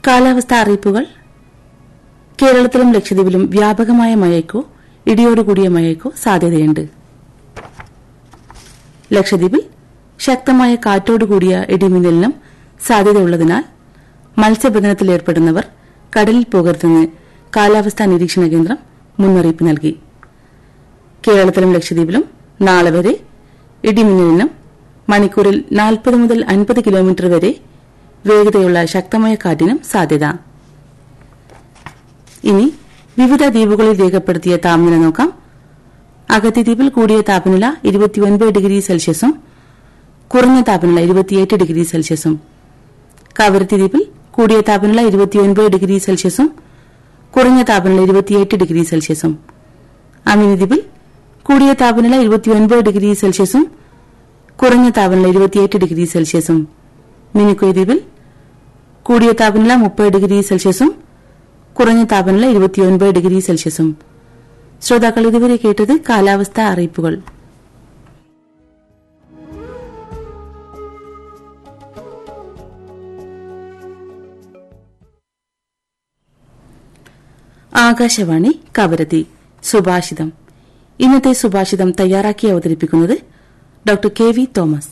കാലാവസ്ഥാ അറിയിപ്പുകൾ കേരളത്തിലും ലക്ഷദ്വീപിലും വ്യാപകമായ മഴയ്ക്കോ ഇടിയോടുകൂടിയ മഴയ്ക്കോ സാധ്യതയുണ്ട് ലക്ഷദ്വീപിൽ ശക്തമായ കാറ്റോടുകൂടിയ ഇടിമിന്നലിനും സാധ്യതയുള്ളതിനാൽ മത്സ്യബന്ധനത്തിൽ ഏർപ്പെടുന്നവർ കടലിൽ പോകരുതെന്ന് കാലാവസ്ഥാ നിരീക്ഷണ കേന്ദ്രം മുന്നറിയിപ്പ് നൽകി കേരളത്തിലും ലക്ഷദ്വീപിലും നാളെ വരെ ഇടിമിന്നലിനും മണിക്കൂറിൽ നാൽപ്പത് മുതൽ അൻപത് കിലോമീറ്റർ വരെ വേഗതയുള്ള ശക്തമായ കാറ്റിനും സാധ്യത ഇനി വിവിധ ദ്വീപുകളിൽ രേഖപ്പെടുത്തിയ താപനില നോക്കാം അഗത്തി ദ്വീപിൽ കൂടിയ താപനില ഇരുപത്തിയൊൻപത് ഡിഗ്രി സെൽഷ്യസും കുറഞ്ഞ താപനില ഇരുപത്തിയെട്ട് ഡിഗ്രി സെൽഷ്യസും കവരത്തി ദ്വീപിൽ കൂടിയ താപനില ഇരുപത്തിയൊൻപത് ഡിഗ്രി സെൽഷ്യസും കുറഞ്ഞ താപനില ഇരുപത്തിയെട്ട് ഡിഗ്രി സെൽഷ്യസും അമിനി ദ്വീപിൽ കൂടിയ താപനില ഇരുപത്തിയൊൻപത് ഡിഗ്രി സെൽഷ്യസും കുറഞ്ഞ താപനില ഇരുപത്തിയെട്ട് ഡിഗ്രി സെൽഷ്യസും മിനിക്കോയ് ദ്വീപിൽ കൂടിയ താപനില മുപ്പത് ഡിഗ്രി സെൽഷ്യസും കുറഞ്ഞ താപനില ഇരുപത്തിയൊൻപത് ഡിഗ്രി സെൽഷ്യസും ശ്രോതാക്കൾ ഇതുവരെ കേട്ടത് കാലാവസ്ഥാ അറിയിപ്പുകൾ ആകാശവാണി കവരത്തി സുഭാഷിതം ഇന്നത്തെ സുഭാഷിതം തയ്യാറാക്കി അവതരിപ്പിക്കുന്നത് doctor K V Thomas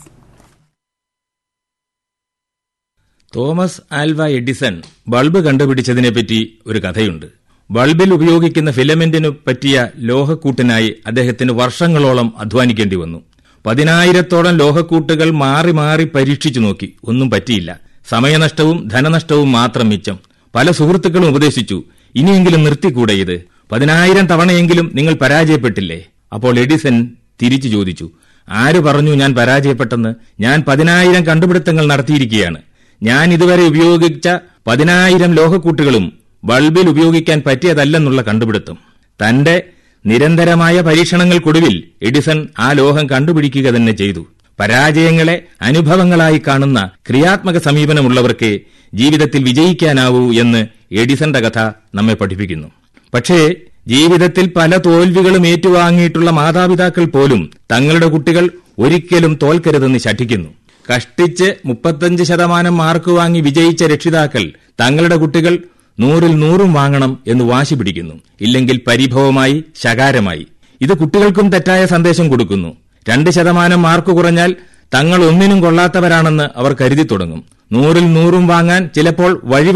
Thomas Alva Edison bulb കണ്ടുപിടിച്ചതിനെപ്പറ്റി ഒരു കഥയുണ്ട് ബൾബിൽ ഉപയോഗിക്കുന്ന ഫിലമെന്റിനു പറ്റിയ ലോഹക്കൂട്ടിനായി അദ്ദേഹത്തിന് വർഷങ്ങളോളം അധ്വാനിക്കേണ്ടി വന്നു പതിനായിരത്തോളം ലോഹക്കൂട്ടുകൾ മാറി മാറി പരീക്ഷിച്ചു നോക്കി ഒന്നും പറ്റിയില്ല സമയനഷ്ടവും ധനനഷ്ടവും മാത്രം മിച്ചം പല സുഹൃത്തുക്കളും ഉപദേശിച്ചു ഇനിയെങ്കിലും നിർത്തിക്കൂടെ ഇത് പതിനായിരം തവണയെങ്കിലും നിങ്ങൾ പരാജയപ്പെട്ടില്ലേ അപ്പോൾ എഡിസൺ തിരിച്ചു ചോദിച്ചു ആര് പറഞ്ഞു ഞാൻ പരാജയപ്പെട്ടെന്ന് ഞാൻ പതിനായിരം കണ്ടുപിടുത്തങ്ങൾ നടത്തിയിരിക്കുകയാണ് ഞാൻ ഇതുവരെ ഉപയോഗിച്ച പതിനായിരം ലോഹക്കൂട്ടുകളും ബൾബിൽ ഉപയോഗിക്കാൻ പറ്റിയതല്ലെന്നുള്ള കണ്ടുപിടുത്തം തന്റെ നിരന്തരമായ പരീക്ഷണങ്ങൾക്കൊടുവിൽ എഡിസൺ ആ ലോഹം കണ്ടുപിടിക്കുക തന്നെ ചെയ്തു പരാജയങ്ങളെ അനുഭവങ്ങളായി കാണുന്ന ക്രിയാത്മക സമീപനമുള്ളവർക്ക് ജീവിതത്തിൽ വിജയിക്കാനാവൂ എന്ന് എഡിസന്റെ കഥ നമ്മെ പഠിപ്പിക്കുന്നു പക്ഷേ ജീവിതത്തിൽ പല തോൽവികളും ഏറ്റുവാങ്ങിയിട്ടുള്ള മാതാപിതാക്കൾ പോലും തങ്ങളുടെ കുട്ടികൾ ഒരിക്കലും തോൽക്കരുതെന്ന് ശഠിക്കുന്നു കഷ്ടിച്ച് മുപ്പത്തഞ്ച് ശതമാനം മാർക്ക് വാങ്ങി വിജയിച്ച രക്ഷിതാക്കൾ തങ്ങളുടെ കുട്ടികൾ നൂറിൽ നൂറും വാങ്ങണം എന്ന് വാശി പിടിക്കുന്നു ഇല്ലെങ്കിൽ പരിഭവമായി ശകാരമായി ഇത് കുട്ടികൾക്കും തെറ്റായ സന്ദേശം കൊടുക്കുന്നു രണ്ട് ശതമാനം മാർക്ക് കുറഞ്ഞാൽ തങ്ങൾ ഒന്നിനും കൊള്ളാത്തവരാണെന്ന് അവർ കരുതി തുടങ്ങും നൂറിൽ നൂറും വാങ്ങാൻ ചിലപ്പോൾ വഴി